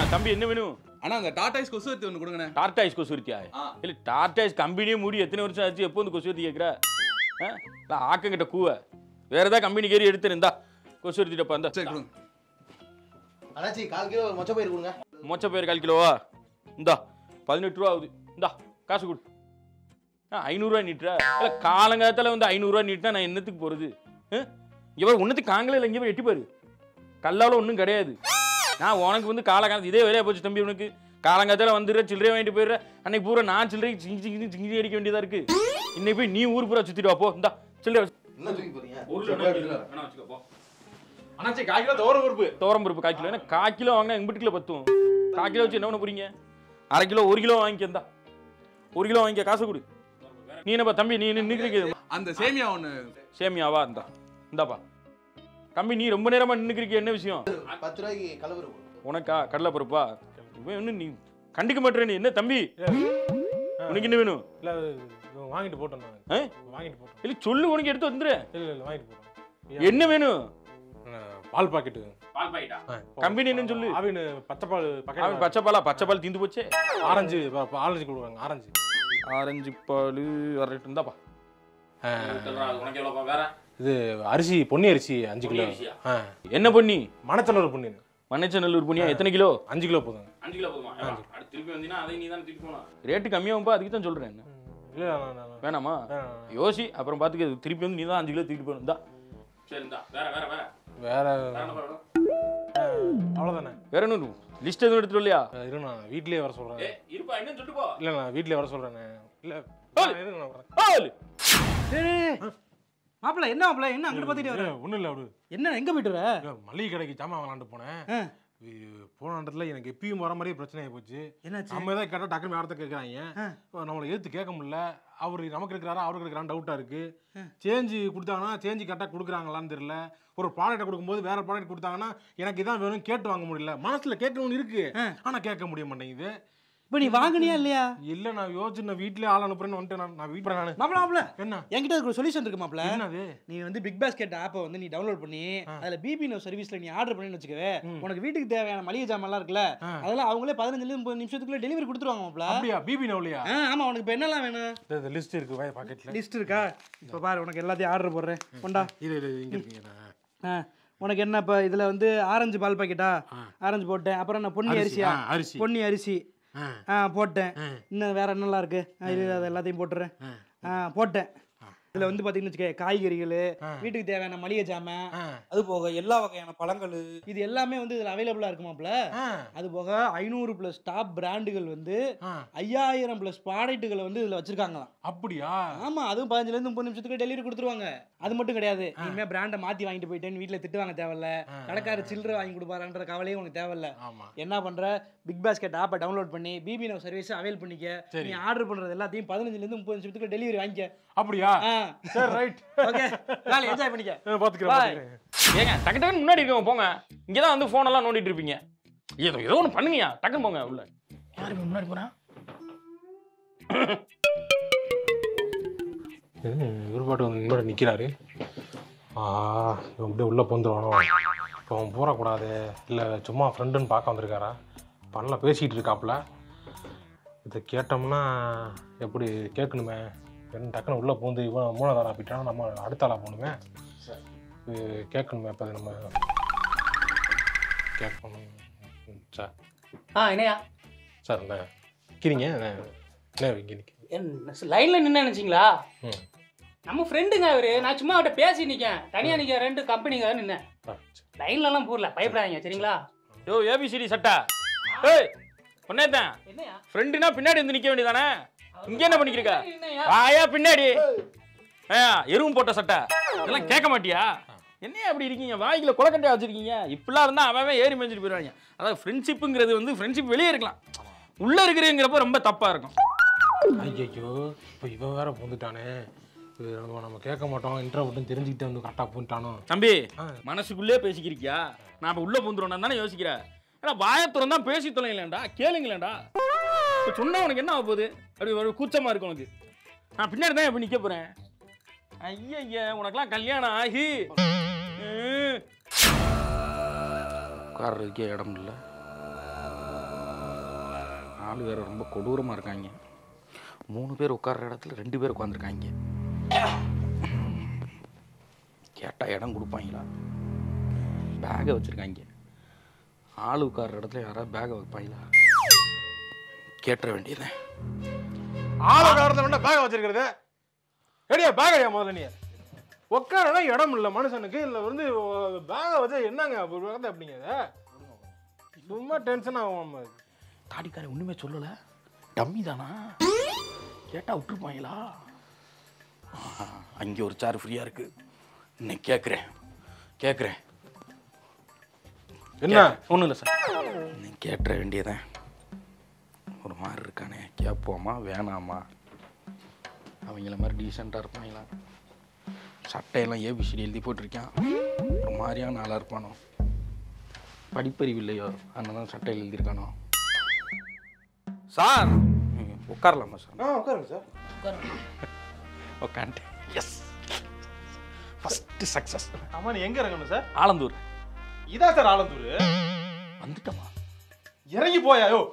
தம்பி என்ன வேணும் அண்ணா அந்த டாடாய்ஸ் கொசுவத்தி ஒன்று கொடுங்கண்ணே டார்டாய்ஸ் கொசுவர்த்தியா ஆ. இல்ல டார்டாய்ஸ் கம்பெனியே மூடி எத்தனை வருஷம் ஆச்சு எப்போ வந்து கொசுவர்த்தி கேட்குற இல்லை ஆக்கங்கிட்ட கூவ வேற ஏதாவது கம்பெனி கேரி எடுத்துருந்தா கொசுவர்த்திட்டப்பா இந்த சரி கொடுங்க அண்ணாச்சி கால் கிலோ ஒரு மொச்ச பயிர் கொடுங்க மொச்ச பேர் கால் கிலோவா இந்தா பதினெட்டு ரூபா ஆகுது இந்தா காசு கொடு ஆ ஐநூறுரூவா நீட்டுறா இல்லை காலங்காலத்தில் வந்து ஐநூறுரூவா நீட்டினா நான் என்னத்துக்கு போகிறது இங்கே போய் ஒன்றுத்துக்கு காங்கல இல்லை இங்கே போய் எட்டி பாரு கல்லால் ஒன்றும் கிடையாது நான் உனக்கு வந்து காலகாலத்து இதே வேலையாக போச்சு தம்பி உனக்கு காலங்காலத்தில் வந்துடுற சில்லறையை வாங்கிட்டு போயிடுற அன்னைக்கு பூரா நான் சில்லறை சிங்கி சிங்கி சிங்கி அடிக்க வேண்டியதாக இருக்கு இன்னைக்கு போய் நீ ஊர் பூரா சுற்றிட்டு வா போ இந்தா சில்லறை என்ன தூக்கி போறீங்க அண்ணாச்சி கால் கிலோ தோர பருப்பு துவரம் பருப்பு கால் கிலோ ஏன்னா கால் கிலோ வாங்கினா எங்கள் வீட்டுக்குள்ள பத்தும் கால் கிலோ வச்சு என்ன பண்ண போறீங்க அரை கிலோ ஒரு கிலோ வாங்கிக்கந்தா ஒரு கிலோ வாங்கிக்க காசு கொடு நீ என்னப்பா தம்பி நீ நின்றுக்கிறீங்க அந்த சேமியா ஒன்று சேமியாவா இந்தா இந்தாப்பா தம்பி நீ ரொம்ப நேரமா நின்றுக்கிறீங்க என்ன விஷயம் பத்து ரூபாய்க்கு கலவரம் கொடுங்க உனக்கா கடலை பருப்பா இவன் இன்னும் நீ கண்டுக்க மாட்டேற நீ என்ன தம்பி உனக்கு என்ன வேணும் இல்ல அது இவன் வாங்கிட்டு போட்டோம் நான் ஆ? வாங்கிட்டு போட்டோம் இல்லை சொல்லு உனக்கு எடுத்து வந்துரு இல்ல இல்ல வாங்கிட்டு போட்டோம் என்ன வேணும் அஹ், பால் பாக்கெட்டு பால் பாக்கெட்டா ஆ, கம்பெனி என்னன்னு சொல்லு ஆவின் பச்சை பால் அவன் பக்கெட் பச்சை பாலா பச்சை பால் தீந்து போச்சே ஆரஞ்சு ப- ப- ஆரஞ்சு கொடுக்குறாங்க ஆரஞ்சு ஆரஞ்சு பால் அரட்டு இருந்தாப்பா உனக்கு எவ்வளோப்பா வேற இது அரிசி பொன்னி அரிசி அஞ்சு பொன்னி கிலோ அரிசியா? ஆ என்ன பண்ணி மணச்சனூர் பொன்னி மண்ணச்சநல்லூர் பொன்னியா எத்தனை கிலோ அஞ்சு கிலோ போதும் அஞ்சு கிலோ போதுமா அடுத்து திருப்பி வந்தீங்கன்னா அதை நீ தான் திருப்பி போகணும் ரேட்டு கம்மியாகும்பா அதுக்கு தான் சொல்கிறேன் என்ன இல்ல நான் நான் வேணாமா வேணாம். யோசி அப்புறம் பார்த்துக்க திருப்பி வந்து நீ தான் அஞ்சு கிலோ தூக்கிட்டு போகணும் இந்தா சரி இந்தா வேற வேற வேற வேற வேற என்ன பண்ணணும் அவ்வளோதானே வேற ஒன்றும் லிஸ்ட் எதுவும் எடுத்துட்டு இல்லையா இரு நான் வீட்லயே வர சொல்றேன் இருப்பா என்னன்னு சொல்லிட்டு போ இல்ல நான் வீட்லயே வர சொல்றேன் இல்ல ஏய். நான் இருங்க நான் வரேன் மாப்பிள்ள என்ன மாப்பிள்ள என்ன அங்கிட்டு பார்த்துட்டு வர இல்ல, ஒண்ணும் இல்ல அப்படி என்ன எங்க போயிட்டு வர இல்ல, மளிகை கடைக்கு ஜாமான் வாங்கலான்ட்டு போனேன் ஆ. இது போன இடத்துல எனக்கு எப்பயும் வர மாதிரியே பிரச்சனை ஆகி போச்சு என்னாச்சு நம்ம ஏதாவது கேட்டால் டக்குனு வேறத்தை கேட்குறாங்க ஆ. நம்மளை எதிர்த்து கேட்க முடியல அவர் நமக்கு இருக்கிறாரா அவருக்கு இருக்கிறான்னு டவுட்டாக இருக்கு சேஞ்சு கொடுத்தாங்கன்னா சேஞ்சு கரெக்டாக கொடுக்குறாங்களான்னு தெரியல ஒரு ப்ராடக்ட்டை கொடுக்கும்போது வேற ப்ராடக்ட் கொடுத்தாங்கன்னா எனக்கு இதான் வேணும் கேட்டு வாங்க முடியல மனசுல கேட்கணும்னு இருக்கு ஆ. ஆனா கேட்க முடிய மாட்டேங்குது இப்போ நீ வாங்குனியா இல்லையா இல்ல நான் யோசிச்சு நான் வீட்லயே ஆள் அனுப்புறேன்னு வந்துட்டு நான் நான் வீட்டில் நான் மாப்பிள்ள மாப்பிள்ள என்ன என்கிட்ட அதுக்கு ஒரு சொல்யூஷன் இருக்கு மாப்பிள்ள என்னது நீ வந்து பிக் பாஸ்கெட் ஆப்பை வந்து நீ டவுன்லோட் பண்ணி அதுல பிபி நோ சர்வீஸ்ல நீ ஆர்டர் பண்ணி வச்சுக்கவே உனக்கு வீட்டுக்கு தேவையான மளிகை ஜாமான்லாம் இருக்குல்ல ஆ. அதெல்லாம் அவங்களே பதினஞ்சுல முப்பது நிமிஷத்துக்குள்ள டெலிவரி கொடுத்துருவாங்க மாப்பிள்ள அப்படியா பிபி நவலியா ஆ ஆமா உனக்கு இப்போ என்னலாம் வேணும் இந்த லிஸ்ட் இருக்கு வாய் பாக்கெட்ல லிஸ்ட் இருக்கா இப்போ பாரு உனக்கு எல்லாத்தையும் ஆர்டர் போடுறேன் கொண்டா இது இது இங்க இருக்குங்க ஆ உனக்கு என்ன இப்போ இதில் வந்து ஆரஞ்சு பால் பாக்கெட்டா ஆ. ஆரஞ்சு போட்டேன் அப்புறம் என்ன பொன்னி அரிசி, அரிசியா ஆ, அரிசி. பொன்னி அரிசி ஆ. ஆ போட்டேன் ஆ. இன்னும் வேற என்னலாம் இருக்கு ஆ, இது அது எல்லாத்தையும் போட்டுறேன் ஆ போட்டேன் இதில் வந்து பார்த்தீங்கன்னு வச்சுக்க காய்கறிகள் ஆ. வீட்டுக்கு தேவையான மளிகை ஜாமான் ஆ. அது போக எல்லா வகையான பழங்கள் இது எல்லாமே வந்து இதில் அவைலபிளாக இருக்குமாப்ல ஆ. அது போக ஐநூறு ப்ளஸ் டாப் பிராண்டுகள் வந்து ஆ. ஐயாயிரம் ப்ளஸ் ப்ராடக்ட்டுகளை வந்து இதில் வச்சிருக்காங்களாம் அப்படியா ஆமா அதுவும் பதினஞ்சுலேருந்து முப்பது நிமிஷத்துக்கு டெலிவரி கொடுத்துருவாங்க அது மட்டும் கிடையாது இனிமே பிராண்டை மாத்தி வாங்கிட்டு போயிட்டேன்னு வீட்டில் திட்டு வாங்க தேவையில்ல கடைக்காரர் சில்லறை வாங்கி கொடுப்பாருன்ற கவலையும் உனக்கு தேவையில்ல ஆமா என்ன பண்ற பிக் பாஸ்கெட் ஆப்பை டவுன்லோட் பண்ணி பிபி நோ சர்வீஸ் அவைல் பண்ணிக்க சரி. நீ ஆர்டர் பண்றது எல்லாத்தையும் பதினஞ்சுல இருந்து முப்பது நிமிஷத்துக்கு டெலிவரி வாங்கிக்க அப்படியா சரி ரைட் ஓகே வேலை என்ஜாய் பண்ணிக்க பாத்துக்கிறேன் Bye. பாத்துக்கிறேன் ஏங்க டக்கு டக்குன்னு முன்னாடி இருக்கவங்க போங்க இங்கே தான் வந்து ஃபோன் எல்லாம் நோண்டிட்டு இருப்பீங்க ஏதோ ஏதோ ஒன்று பண்ணுங்கயா டக்குன்னு போங்க உள்ள யாரு இப்ப முன்னாடி போறா இவர் பாட்டு வந்து முன்னாடி நிற்கிறாரு ஆ இவன் அப்படியே உள்ளே போந்துருவானோ இப்போ அவன் போடக்கூடாது இல்லை சும்மா ஃப்ரெண்டுன்னு பார்க்க வந்திருக்காரா பண்ணல பேசிகிட்டு இருக்காப்புல இதை கேட்டோம்னா எப்படி கேட்கணுமே என்ன டக்குன்னு உள்ளே பூந்து இவன் மூணாவது ஆப்பிட்டானா நம்ம அடுத்த ஆளாக போகணுமே இது கேட்கணுமே இப்போ நம்ம கேட்கணும் ம், சார் ஆ என்னையா சார் என்ன நிற்கிறீங்க என்ன என்ன இங்கே நிற்க என்ன லைன்ல நின்று நினைச்சிங்களா ம் நம்ம ஃப்ரெண்டுங்க அவரு நான் சும்மா அவர்கிட்ட பேசி நிக்கேன் தனியா நிக்க ரெண்டு கம்பெனிங்க நின்னேன் ஆ சரி. லைன்ல எல்லாம் போடல பயப்படாதீங்க சரிங்களா யோ ஏபிசிடி சட்டா ஏய் ஒன்னேதான் என்னையா ஃப்ரெண்டுனா பின்னாடி வந்து நிக்க வேண்டியதானே இங்க என்ன பண்ணிக்கிருக்க என்னையா வாயா பின்னாடி ஏயா எருவும் போட்ட சட்டை இதெல்லாம் கேட்க மாட்டியா என்னையா அப்படி இருக்கீங்க வாய்க்குல குளக்கட்டையா வச்சிருக்கீங்க இப்படிலாம் இருந்தா அவன் அவன் ஏறி மேய்ஞ்சிட்டு போயிடுவாங்க அதாவது ஃப்ரெண்ட்ஷிப்புங்கிறது வந்து ஃப்ரெண்ட்ஷிப் வெளியே இருக்கலாம் உள்ள இருக்கிறேங்கிறப்ப ரொம்ப தப்பா இருக்கும் ஐயோ இப்போ இவன் வேற பூந்துட்டானே இது நம்ம நம்ம கேட்க மாட்டோம் இன்டர்வியூட்டும் தெரிஞ்சுக்கிட்டு வந்து கரெக்டாக பூந்துட்டானோ தம்பி ஆ. மனசுக்குள்ளே பேசிக்கிறியா நான் இப்ப உள்ள பூந்துருவேன் தானே யோசிக்கிற ஏன்னா வாயத்துறம் தான் பேசி தொலைங்களேன்டா கேளுங்களேன்டா இப்போ சொன்னா உனக்கு என்ன ஆக போகுது அப்படி ஒரு கூச்சமா இருக்கு உனக்கு நான் பின்னாடி தான் இப்போ நிக்க போறேன் ஐயா உனக்கெல்லாம் கல்யாணம் ஆகி ம். உட்கார்றதுக்கே இடம் இல்லை ஆளு வேற ரொம்ப கொடூரமாக இருக்காங்க மூணு பேர் உட்கார்ற இடத்துல ரெண்டு பேர் உட்காந்துருக்காங்க கேட்டால் இடம் கொடுப்பாங்களா பேகை வச்சுருக்காங்க ஆள் உட்கார்ற இடத்துல யாராவது பேகை வைப்பாங்களா கேட்டுற வேண்டியதே ஆள காரத்தை வேண்டாம் பேக வச்சிருக்கிறது ஏடியா பேக் அடியா முதல்ல நீ உட்காரனா இடம் இல்லை மனுஷனுக்கு இல்லை வந்து பேகை வச்சு என்னங்க அப்படி உட்கார்ந்து அப்படிங்க அதை? சும்மா டென்ஷன் ஆகும் நம்ம. தாடிக்காரன் ஒன்றுமே சொல்லலை டம்மி தானா கேட்டால் விட்டுருப்பாங்களா அங்கே ஒரு சேர் ஃப்ரீயாக இருக்குது இன்னைக்கு கேட்குறேன் கேட்குறேன் என்ன ஒன்றும் இல்லை சார் நீ கேட்டுற வேண்டியதேன் ஒரு மாதிரி இருக்கானே கேட்போமா வேணாமா அவங்கள மாதிரி டீசெண்டாக இருப்பாங்களா சட்டையெல்லாம் ஏபிசிடி எழுதி போட்டிருக்கான் ஒரு மாதிரியான ஆளாக இருப்பானோ படிப்பறிவு இல்லையோ அதனால சட்டை எழுதியிருக்கானோ சார் ம், உட்காரலாமா சார் ஆ உட்காருங்க சார் உட்காந்துட்டேன் எஸ் ஃபஸ்ட்டு சக்ஸஸ் ஆமா நீ எங்க இறங்கணும் சார் ஆலந்தூர் இதா சார் ஆலந்தூர் வந்துட்டோமா இறங்கி போயா யோ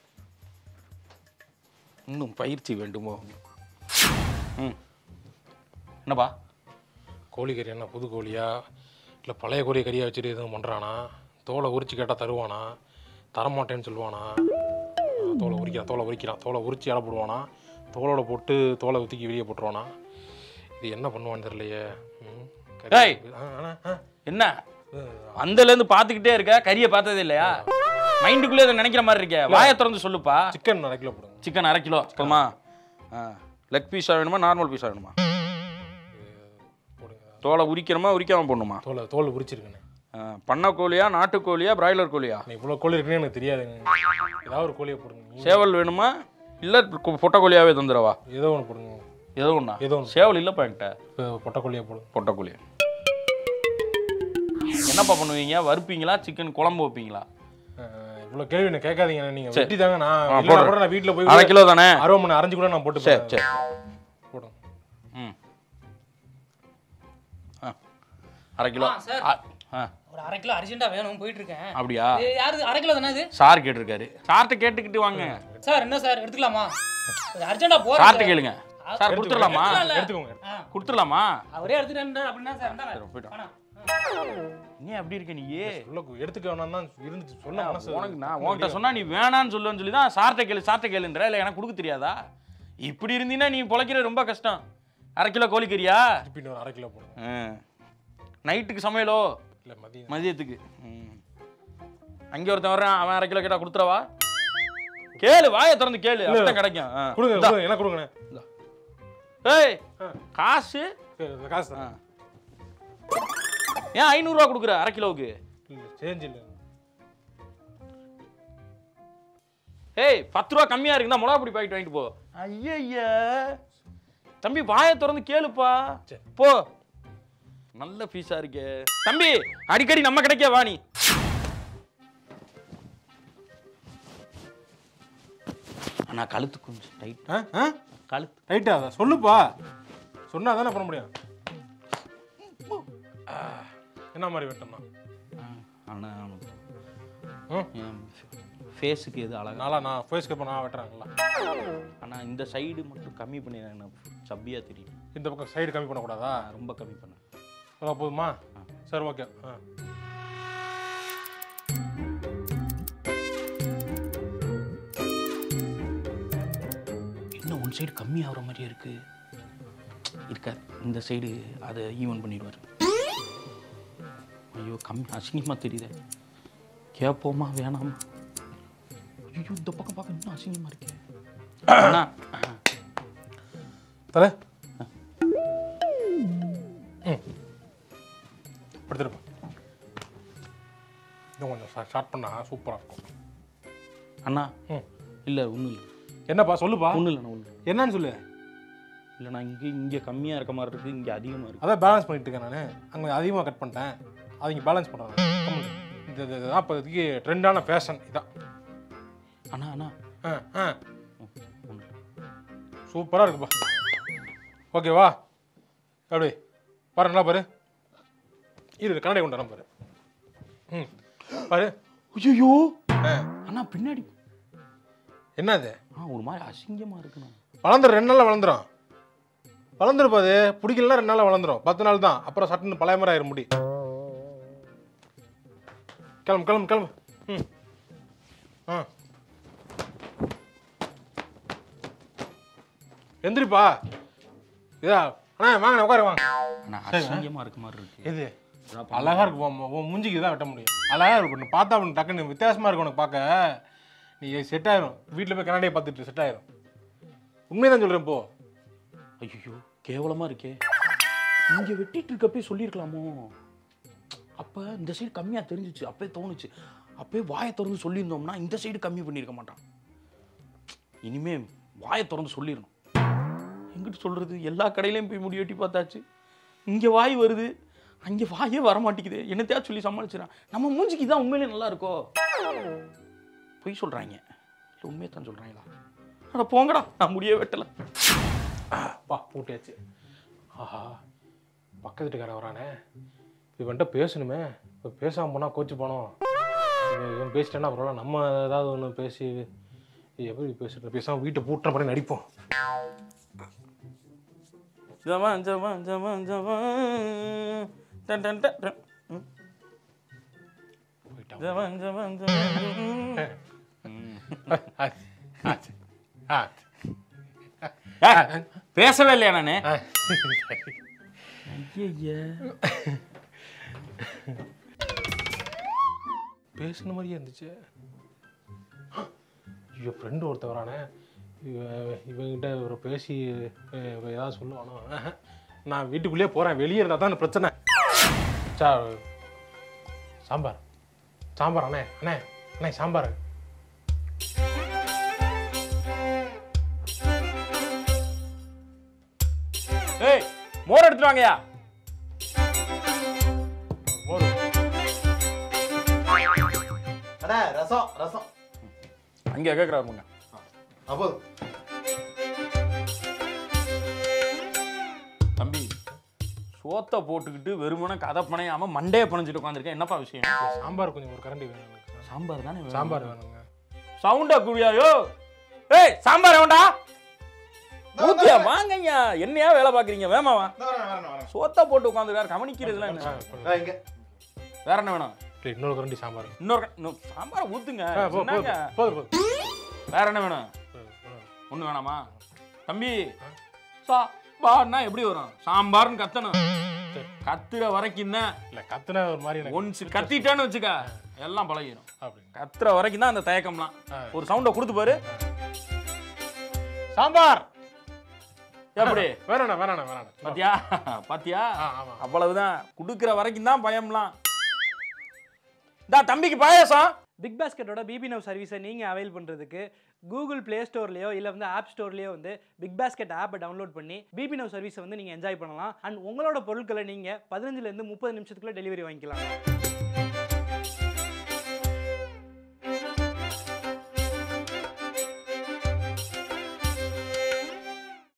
இன்னும் பயிற்சி வேண்டுமோ ம் என்னப்பா கோழிக்கறி என்ன புது கோழியா இல்லை பழைய கோழி கறியா வச்சுட்டு எதுவும் பண்ணுறானா தோலை உரிச்சு கேட்டால் தருவானா தரமாட்டேன்னு சொல்லுவானா ஆ, தோலை உரிக்கிறான் தோலை உரிக்கிறான் தோலை உரிச்சு இலை போடுவானா தோலோட போட்டு தோலை ஊற்றிக்கி வெளியே போட்டுருவானா இது என்ன பண்ணுவான்னு தெரியலையே ம், கறி- டேய். ஆ, ஆ, ஆ. என்ன அந்தலேருந்து பார்த்துக்கிட்டே இருக்க கறியை பார்த்ததே இல்லையா மைண்டுக்குள்ளே அதை நினைக்கிற மாதிரி இருக்கே வாயை திறந்து சொல்லுப்பா சிக்கன் அரை கிலோ போடுங்க சிக்கன் அரை கிலோ போதுமா லெக் பீஸாக வேணுமா நார்மல் பீஸாக வேணுமா போடுங்க தோலை உரிக்கணுமா உரிக்காம போடணுமா தோலை தோல் உரிச்சிருக்கேண்ணே ஆ, பண்ணை கோழியா நாட்டுக்கோழியா பிராய்லர் கோழியா நான் இவ்வளோ கோழி இருக்குன்னு எனக்கு தெரியாதுங்க ஏதாவது ஒரு கோழியை போடுங்க நீ சேவல் வேணுமா இல்லை பொட்டை கோழியாவே தந்துடவா ஏதோ ஒன்று போடுங்க ஏதோ ஒன்றா ஏதோ ஒன்று சேவல் இல்லைப்பா என்கிட்ட இப்போ பொட்டை கோழியை போடுங்க பொட்டை கோழி என்னப்பா பண்ணுவீங்க வறுப்பீங்களா சிக்கன் குழம்பு வைப்பீங்களா இவ்வளோ கேள்வி என்ன கேட்காதீங்க நீங்கள் சரி. வெட்டி தாங்க நான் ஆ, இல்லைனா போடுறேன். கூட நான் வீட்டில் போய் அரை கிலோ தானே அரை மணி அரைஞ்சு கூட நான் போட்டு சரி சரி போடுங்க ம் ஆ அரை கிலோ ஆ, சார். ஆ, ஆ ஒரு அரை கிலோ அர்ஜென்ட்டா வேணும் போயிட்டு இருக்கேன் அப்படியா இது யாரு அரை கிலோ தானே இது சார் கேட்டிருக்காரு சார்கிட்ட கேட்டுக்கிட்டு வாங்க சார் என்ன சார் எடுத்துக்கலாமா அர்ஜென்ட்டா போறேன் சார்கிட்ட சார். கேளுங்க சார் கொடுத்துடலாமா எடுத்துக்கலாம்ல. எடுத்துக்கோங்க ஆ, கொடுத்துடலாமா அவரே எடுத்துட்டேன் அப்படின்னா சார் இந்தாங்க. சரி, போயிட்டு வா. வேணாம். நீ அப்படி இருக்க நீ உள்ள எடுத்துக்க வேணாம் தான் இருந்துச்சு சொல்ல மனசு உனக்கு நான் உன்கிட்ட சொன்னா நீ வேணான்னு சொல்லுன்னு சொல்லி தான் சார்ட்ட கேளு சார்ட்ட கேளுன்ற இல்லை எனக்கு கொடுக்க தெரியாதா இப்படி இருந்தீங்கன்னா நீ பொழைக்கிற ரொம்ப கஷ்டம் அரை கிலோ கோழிக்கறியா திருப்பி இன்னொரு அரை கிலோ போடுங்க நைட்டுக்கு சமையலோ இல்லை மதியம் மதியத்துக்கு ம். அங்கே ஒருத்தன் வர்றான் அவன் அரை கிலோ கேட்டா கொடுத்துறவா கேளு வாயை திறந்து கேளு அப்பதான் கிடைக்கும் ஆ. கொடுங்க இந்தா. கொடுங்க என்ன கொடுங்கண்ணே ஏய் ஆ. காசு சரி, இந்த காசு ஆ. தான் ஏன் ஐநூறுரூவா கொடுக்குற அரை கிலோவுக்கு இல்லை சேஞ்ச் இல்லை ஏய் பத்து ரூபா கம்மியா இருக்குதா மிளகா பொடி பாக்கெட் வாங்கிட்டு போ ஐயய்யா தம்பி வாயை திறந்து கேளுப்பா சரி. போ நல்ல பீஸா இருக்கே தம்பி அடிக்கடி நம்ம கிடைக்க வா நீ ஆனா கழுத்து கொஞ்சம் டைட் ஆ ஆ கழுத்து ரைட்டா அதை சொல்லுப்பா சொன்னா தானே பண்ண முடியும் என்ன மாதிரி வெட்டணும் ஆனா ம் ஃபேஸுக்கு எது அழகா நாளா நான் ஃபேஸ் கட் நான் வெட்டுறாங்களா ஆனா இந்த சைடு மட்டும் கம்மி பண்ணி எனக்கு சப்பியா தெரியும் இந்த பக்கம் சைடு கம்மி பண்ணக்கூடாதா நான் ரொம்ப கம்மி பண்ணேன் அவ்வளோ போதுமா சரி ஓகே ஆ என்ன ஒன் சைடு கம்மி ஆகுற மாதிரியே இருக்கு இருக்காது இந்த சைடு அதை ஈவன் பண்ணிடுவார் ஐயோ கம்மி அசிங்கமாக தெரியுதே கேட்போமா வேணாமா ஐயோ இந்த பக்கம் பார்க்க இன்னும் அசிங்கமாக இருக்கே அண்ணா தலை ம் படுத்துருப்பா இன்னும் கொஞ்சம் ஸ்டார்ட் பண்ணா சூப்பராக இருக்கும் அண்ணா ம் இல்லை ஒன்றும் இல்லை என்னப்பா சொல்லுப்பா ஒன்றும் இல்லைண்ணா ஒன்றும் என்னன்னு சொல்லு இல்லை நான் இங்கே இங்கே கம்மியாக இருக்க மாதிரி இருக்குது இங்கே அதிகமாக இருக்குது அதான் பேலன்ஸ் பண்ணிட்டு இருக்கேன் நான் அங்கே அதிகமாக கட் பண்ணிட்டேன் அது இங்கே பேலன்ஸ் பண்ணுறேன் இந்த இது- இதுதான் இப்போதைக்கு ட்ரெண்டான ஃபேஷன் இதான் அண்ணா அண்ணா ஆ ஆ சூப்பராக இருக்குப்பா ஓகேவா எப்படி பாரு நல்லா பாரு இரு கண்ணாடி கொண்டு வரேன் பாரு ம் பாரு ஐயோ ஆ அண்ணா பின்னாடி என்னது ஆ ஒரு மாதிரி அசிங்கமா இருக்குண்ணா வளர்ந்துரும் ரெண்டு நாளில் வளர்ந்துரும் வளர்ந்துருப்பா அது பிடிக்கலனா ரெண்டு நாளில் வளர்ந்துரும் பத்து நாள் தான் அப்புறம் சட்டுன்னு பழைய மாதிரி ஆயிரும் முடி கிளம்பு கிளம்பு கிளம்பு ம் ஆ எந்திரிப்பா இதா அண்ணா வாங்க உட்காரு வாங்க ஆனா அசிங்கமா இருக்க மாதிரி இருக்கு எது அழகா இருக்கு உன் மு- உன் மூஞ்சிக்கு தான் வெட்ட முடியும் அழகா இருக்கு உன்னை பார்த்தா உனக்கு டக்குன்னு வித்தியாசமா இருக்கு உனக்கு பார்க்க நீ செட் ஆயிரும் வீட்டில் போய் கண்ணாடியை பார்த்துட்டு செட் ஆயிரும் உண்மைதான் சொல்றேன் போ ஐயோ கேவலமா இருக்கே இங்க வெட்டிட்டு இருக்கப்பே சொல்லியிருக்கலாமோ அப்ப இந்த சைடு கம்மியா தெரிஞ்சுச்சு அப்பவே தோணுச்சு அப்பவே வாயை திறந்து சொல்லியிருந்தோம்னா இந்த சைடு கம்மி பண்ணியிருக்க மாட்டான் இனிமே வாயை திறந்து சொல்லிடணும் எங்கிட்டு சொல்றது எல்லா கடையிலையும் போய் முடி வெட்டி பார்த்தாச்சு இங்க வாய் வருது அங்க வாயே வர மாட்டேங்குது என்னத்தையா சொல்லி சமாளிச்சிடறான் நம்ம மூஞ்சிக்கு தான் உண்மையிலே நல்லா இருக்கோ பொய் சொல்றாங்க இல்லை உண்மையை தான் சொல்றாங்களா அட போங்கடா நான் முடியே வெட்டல பா பூட்டியாச்சு ஆஹா பக்கத்து வீட்டுக்காரன் வரானே இவன்கிட்ட பேசணுமே இப்போ பேசாமல் போனால் கோச்சு போனோம் இவன் இவன் பேசிட்டேன்னா அப்புறம் நம்ம ஏதாவது ஒன்று பேசி எப்படி பேசிட்டு பேசாமல் வீட்டை பூட்டுற மாதிரி நடிப்போம் ஜவான் ஜவான் ஜவான் ஜவான் டன் டன் டன் டன். ம். போயிட்டான் ஜவான் ஜவான் ஜவான் ஆச்சு, ஆச்சு. ஆ ஏய், பேசவே இல்லையா நானு ஆ. ஐயய்ய. பேசுன மாதிரியே இருந்துச்சு ஐயோ ஃப்ரெண்டு ஒருத்தன் வரானே இவ இவங்கிட்ட ஒரு பேசி அஹ், இவன் ஏதாவது சொல்லுவானோ ஆஹா. நான் வீட்டுக்குள்ளேயே போகிறேன் வெளியே இருந்தால் தான் பிரச்சனை சா சாம்பார் சாம்பார் அண்ணே அண்ணே அண்ணே சாம்பார் ஏய் மோர் எடுத்துட்டு வாங்கயா மோர் அண்ணா ரசம் ரசம் அங்க கேக்குறாருங்க அப்போ தம்பி சோத்தை போட்டுக்கிட்டு வெறுமனே கதை பணையாம மண்டையை பணைஞ்சிட்டு உட்காந்துருக்கேன் என்னப்பா விஷயம் சாம்பார் கொஞ்சம் ஒரு கரண்டி வேணும் எனக்கு. சாம்பார் தானே சாம்பார் வேணுங்க சவுண்டா குடியாயோ ஏய் சாம்பார் வேண்டா ஊத்தியா வாங்கய்யா என்னையா வேலை பாக்குறீங்க வேமா வா சோத்தா போட்டு உட்காந்துருக்காரு கவனிக்கிறதுலாம் என்ன ஆ, இங்க வேற என்ன வேணும் சரி, இன்னொரு கரண்டி சாம்பார் இன்னொரு க- இன்னும் சாம்பாரை ஊத்துங்க ஆ, போ- போதும் என்னங்க? போதும் போதும் வேற என்ன வேணும் போதும், போதும். ஒண்ணு வேணாமா தம்பி சாம்பார்னா எப்படி வரும் சாம்பார்னு கத்தணும் சரி. கத்துற வரைக்கும் தான் இல்ல கத்துனா ஒரு மாதிரி எனக்கு ஒன்ஸ் கத்திட்டேன்னு வச்சுக்க எல்லாம் பழகிடும் அப்படி கத்துற வரைக்கும் தான் அந்த தயக்கம்லாம் ஆ. ஒரு சவுண்டை கொடுத்து பாரு சாம்பார் எப்படி வேணாண்ணா வேணாண்ணா வேணாண்ணா பாத்தியா பாத்தியா ஆ ஆமா அவ்வளவுதான் குடுக்கிற வரைக்கும் தான் பயம்லாம் இந்தா தம்பிக்கு பாயாசம் பிக் பாஸ்கெட்டோட பிபி நவ் சர்வீஸை நீங்கள் அவைல் பண்ணுறதுக்கு கூகுள் ப்ளே ஸ்டோர்லேயோ இல்லை வந்து ஆப் ஸ்டோர்லேயோ வந்து பிக் பாஸ்கெட் ஆப்பை டவுன்லோட் பண்ணி பிபி நவ் சர்வீஸை வந்து நீங்கள் என்ஜாய் பண்ணலாம் அண்ட் உங்களோட பொருட்களை நீங்கள் பதினஞ்சுலேருந்து முப்பது நிமிஷத்துக்குள்ள டெலிவரி வாங்கிக்கலாம்